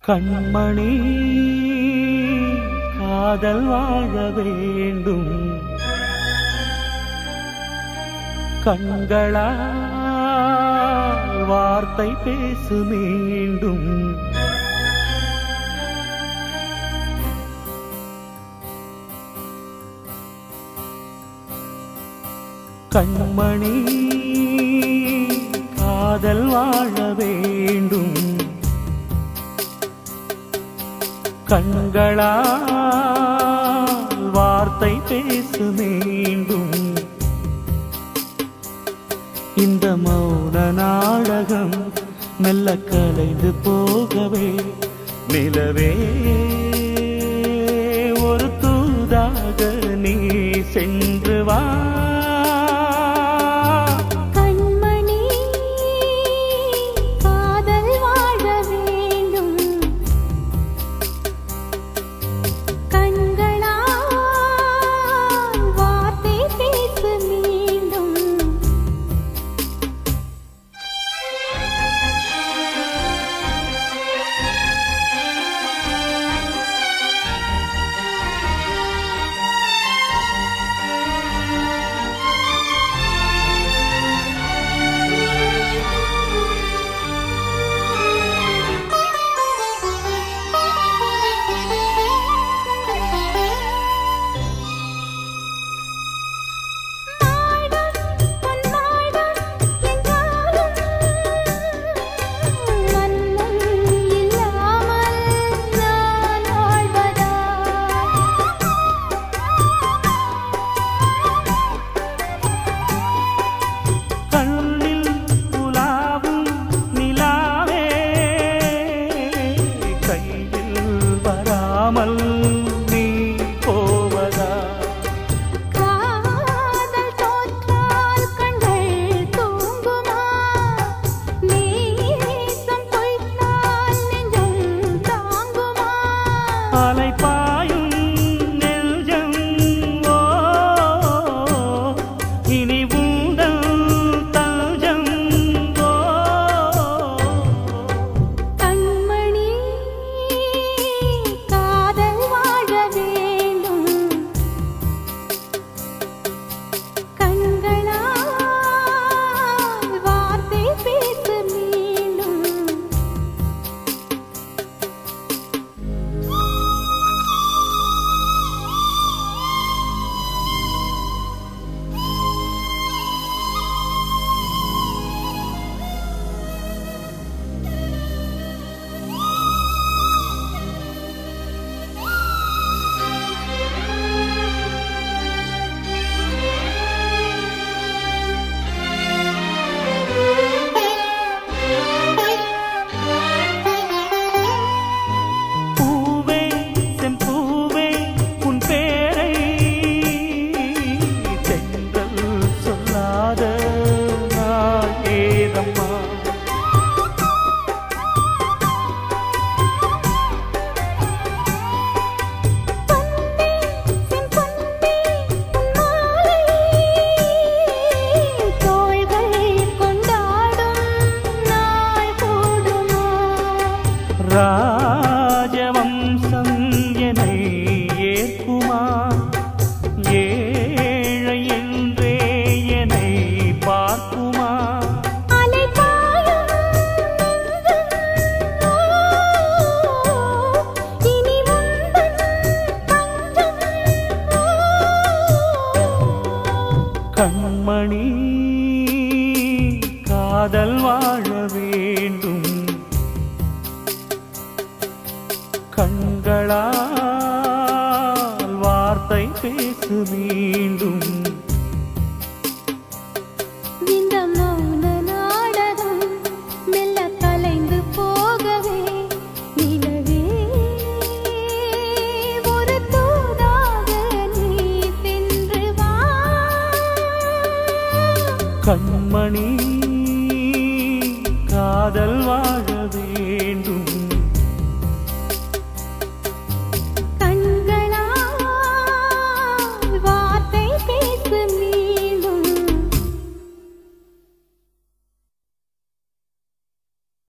கண்மணி காதல் வாழ வேண்டும் கண்களா வார்த்தை பேசு மீண்டும் கண்மணி காதல் வாழ வேண்டும் கண்களா வார்த்தை பேசு மீண்டும் இந்த மௌன நாடகம் மெல்ல கலைந்து போகவே நிலவே ஒரு தூதாக நீ சென்று வா கண்மணி காதல் வாழ வேண்டும் கண்களால் வார்த்தை பேசு மீண்டும் மாடம் பொன்மாடம் என்றாலும் மன்னன் இல்லாமல் நான் வாழ்வதா கண்ணில் உலாவும் நிலாவே கையில் வராமல் நீ போவதா காதல் தோற்றால் கண்கள் தூங்குமா நேசம் பொய்த்தால் நெஞ்சம் தாங்குமா அலைப்பாயும் நெஞ்சம் ஓ இனி உந்தல் தஞ்சம் ஓ கண்மணி காதல் வாழ வேண்டும் கண்களால் வார்த்தை பேசு மீண்டும் பூவே செம்பூவே உன் பேரை தென்றல் சொல்லாத நாள் ஏதம்மா பொன்னே செம்பொன்னே உன்மாலை தோள்கள் கொண்டாடும் நாள் கூடுமா ராஜவம்சம் என்னை ஏற்குமா ஏழை என்றே என்னை பார்க்குமா அலைபாயும் நெஞ்சம் ஓ இனி உந்தன் பஞ்சம் ஓ கண்மணி காதல் வாழ வேண்டும் கண்களால் வார்த்தை பேசு மீண்டும் இந்த மௌன நாடகம் மெல்ல கலைந்து போகவே நிலவே ஒரு தூதாக நீ சென்று வா கண்மணி காதல் வாழ